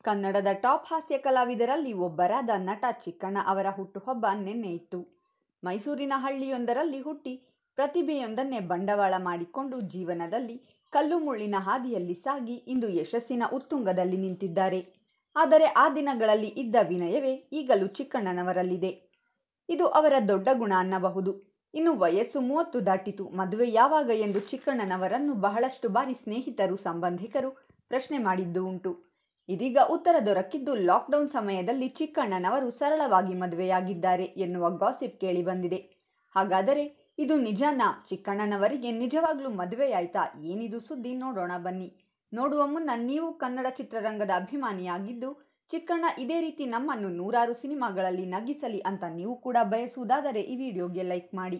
ಕನ್ನಡದ ಟಾಪ್ ಹಾಸ್ಯ ಕಲಾವಿದರಲ್ಲಿ ಒಬ್ಬರಾದ ನಟ ಚಿಕ್ಕಣ್ಣ ಅವರ ಹುಟ್ಟುಹಬ್ಬ ನಿನ್ನೆ ಇತ್ತು ಮೈಸೂರಿನ ಹಳ್ಳಿಯೊಂದರಲ್ಲಿ ಹುಟ್ಟಿ ಪ್ರತಿಭೆಯೊಂದನ್ನೇ ಬಂಡವಾಳ ಮಾಡಿಕೊಂಡು ಜೀವನದಲ್ಲಿ ಕಲ್ಲು ಮುಳ್ಳಿನ ಹಾದಿಯಲ್ಲಿ ಸಾಗಿ ಇಂದು ಯಶಸ್ಸಿನ ಉತ್ತುಂಗದಲ್ಲಿ ನಿಂತಿದ್ದಾರೆ ಆದರೆ ಆ ದಿನಗಳಲ್ಲಿ ಇದ್ದ ವಿನಯವೇ ಈಗಲೂ ಚಿಕ್ಕಣ್ಣನವರಲ್ಲಿದೆ ಇದು ಅವರ ದೊಡ್ಡ ಗುಣ ಅನ್ನಬಹುದು ಇನ್ನು ವಯಸ್ಸು ಮೂವತ್ತು ದಾಟಿತು ಮದುವೆ ಯಾವಾಗ ಎಂದು ಚಿಕ್ಕಣ್ಣನವರನ್ನು ಬಹಳಷ್ಟು ಬಾರಿ ಸ್ನೇಹಿತರು ಸಂಬಂಧಿಕರು ಪ್ರಶ್ನೆ ಮಾಡಿದ್ದು ಉಂಟು ಇದೀಗ ಉತ್ತರ ದೊರಕಿದ್ದು ಲಾಕ್ಡೌನ್ ಸಮಯದಲ್ಲಿ ಚಿಕ್ಕಣ್ಣನವರು ಸರಳವಾಗಿ ಮದುವೆಯಾಗಿದ್ದಾರೆ ಎನ್ನುವ ಗಾಸಿಪ್ ಕೇಳಿಬಂದಿದೆ ಹಾಗಾದರೆ ಇದು ನಿಜನಾ ಚಿಕ್ಕಣ್ಣನವರಿಗೆ ನಿಜವಾಗ್ಲೂ ಮದುವೆಯಾಯ್ತಾ ಏನಿದು ಸುದ್ದಿ ನೋಡೋಣ ಬನ್ನಿ ನೋಡುವ ಮುನ್ನ ನೀವು ಕನ್ನಡ ಚಿತ್ರರಂಗದ ಅಭಿಮಾನಿಯಾಗಿದ್ದು ಚಿಕ್ಕಣ್ಣ ಇದೇ ರೀತಿ ನಮ್ಮನ್ನು ನೂರಾರು ಸಿನಿಮಾಗಳಲ್ಲಿ ನಗಿಸಲಿ ಅಂತ ನೀವು ಕೂಡ ಬಯಸುವುದಾದರೆ ಈ ವಿಡಿಯೋಗೆ ಲೈಕ್ ಮಾಡಿ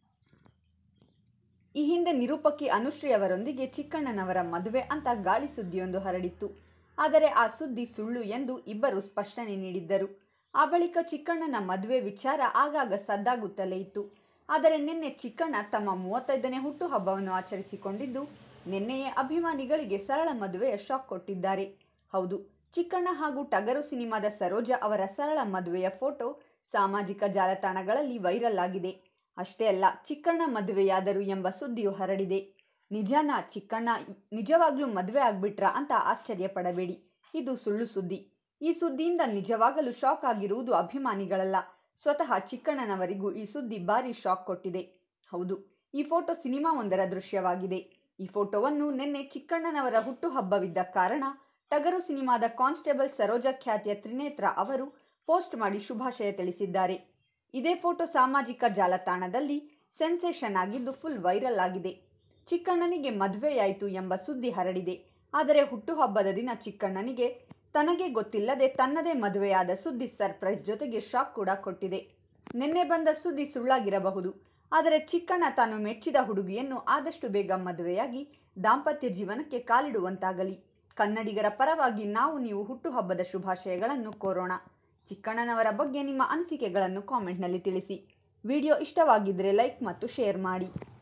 ಈ ಹಿಂದೆ ನಿರೂಪಕಿ ಅನುಶ್ರೀ ಅವರೊಂದಿಗೆ ಚಿಕ್ಕಣ್ಣನವರ ಮದುವೆ ಅಂತ ಗಾಳಿ ಸುದ್ದಿಯೊಂದು ಹರಡಿತ್ತು ಆದರೆ ಆ ಸುದ್ದಿ ಸುಳ್ಳು ಎಂದು ಇಬ್ಬರು ಸ್ಪಷ್ಟನೆ ನೀಡಿದ್ದರು ಆ ಬಳಿಕ ಚಿಕ್ಕಣ್ಣನ ಮದುವೆ ವಿಚಾರ ಆಗಾಗ ಸದ್ದಾಗುತ್ತಲೇ ಇತ್ತು ಆದರೆ ನಿನ್ನೆ ಚಿಕ್ಕಣ್ಣ ತಮ್ಮ ಮೂವತ್ತೈದನೇ ಹುಟ್ಟುಹಬ್ಬವನ್ನು ಆಚರಿಸಿಕೊಂಡಿದ್ದು ನಿನ್ನೆಯೇ ಅಭಿಮಾನಿಗಳಿಗೆ ಸರಳ ಮದುವೆಯ ಶಾಕ್ ಕೊಟ್ಟಿದ್ದಾರೆ ಹೌದು ಚಿಕ್ಕಣ್ಣ ಹಾಗೂ ಟಗರು ಸಿನಿಮಾದ ಸರೋಜಾ ಅವರ ಸರಳ ಮದುವೆಯ ಫೋಟೋ ಸಾಮಾಜಿಕ ಜಾಲತಾಣಗಳಲ್ಲಿ ವೈರಲ್ ಆಗಿದೆ ಅಷ್ಟೇ ಅಲ್ಲ ಚಿಕ್ಕಣ್ಣ ಮದುವೆಯಾದರು ಎಂಬ ಸುದ್ದಿಯು ಹರಡಿದೆ ನಿಜನಾ ಚಿಕ್ಕಣ್ಣ ನಿಜವಾಗ್ಲೂ ಮದುವೆ ಆಗ್ಬಿಟ್ರಾ ಅಂತ ಆಶ್ಚರ್ಯ ಪಡಬೇಡಿ ಇದು ಸುಳ್ಳು ಸುದ್ದಿ ಈ ಸುದ್ದಿಯಿಂದ ನಿಜವಾಗಲೂ ಶಾಕ್ ಆಗಿರುವುದು ಅಭಿಮಾನಿಗಳಲ್ಲ ಸ್ವತಃ ಚಿಕ್ಕಣ್ಣನವರಿಗೂ ಈ ಸುದ್ದಿ ಭಾರಿ ಶಾಕ್ ಕೊಟ್ಟಿದೆ ಹೌದು ಈ ಫೋಟೋ ಸಿನಿಮಾವೊಂದರ ದೃಶ್ಯವಾಗಿದೆ ಈ ಫೋಟೋವನ್ನು ನಿನ್ನೆ ಚಿಕ್ಕಣ್ಣನವರ ಹುಟ್ಟುಹಬ್ಬವಿದ್ದ ಕಾರಣ ಟಗರು ಸಿನಿಮಾದ ಕಾನ್ಸ್ಟೇಬಲ್ ಸರೋಜಾ ಖ್ಯಾತಿಯ ತ್ರಿನೇತ್ರ ಅವರು ಪೋಸ್ಟ್ ಮಾಡಿ ಶುಭಾಶಯ ತಿಳಿಸಿದ್ದಾರೆ ಇದೇ ಫೋಟೋ ಸಾಮಾಜಿಕ ಜಾಲತಾಣದಲ್ಲಿ ಸೆನ್ಸೇಷನ್ ಆಗಿದ್ದು ಫುಲ್ ವೈರಲ್ ಆಗಿದೆ ಚಿಕ್ಕಣ್ಣನಿಗೆ ಮದುವೆಯಾಯಿತು ಎಂಬ ಸುದ್ದಿ ಹರಡಿದೆ ಆದರೆ ಹುಟ್ಟುಹಬ್ಬದ ದಿನ ಚಿಕ್ಕಣ್ಣನಿಗೆ ತನಗೆ ಗೊತ್ತಿಲ್ಲದೆ ತನ್ನದೇ ಮದುವೆಯಾದ ಸುದ್ದಿ ಸರ್ಪ್ರೈಸ್ ಜೊತೆಗೆ ಶಾಕ್ ಕೂಡ ಕೊಟ್ಟಿದೆ ನಿನ್ನೆ ಬಂದ ಸುದ್ದಿ ಸುಳ್ಳಾಗಿರಬಹುದು ಆದರೆ ಚಿಕ್ಕಣ್ಣ ತಾನು ಮೆಚ್ಚಿದ ಹುಡುಗಿಯನ್ನು ಆದಷ್ಟು ಬೇಗ ಮದುವೆಯಾಗಿ ದಾಂಪತ್ಯ ಜೀವನಕ್ಕೆ ಕಾಲಿಡುವಂತಾಗಲಿ ಕನ್ನಡಿಗರ ಪರವಾಗಿ ನಾವು ನೀವು ಹುಟ್ಟುಹಬ್ಬದ ಶುಭಾಶಯಗಳನ್ನು ಕೋರೋಣ ಚಿಕ್ಕಣ್ಣನವರ ಬಗ್ಗೆ ನಿಮ್ಮ ಅನಿಸಿಕೆಗಳನ್ನು ಕಾಮೆಂಟ್ನಲ್ಲಿ ತಿಳಿಸಿ ವಿಡಿಯೋ ಇಷ್ಟವಾಗಿದ್ದರೆ ಲೈಕ್ ಮತ್ತು ಶೇರ್ ಮಾಡಿ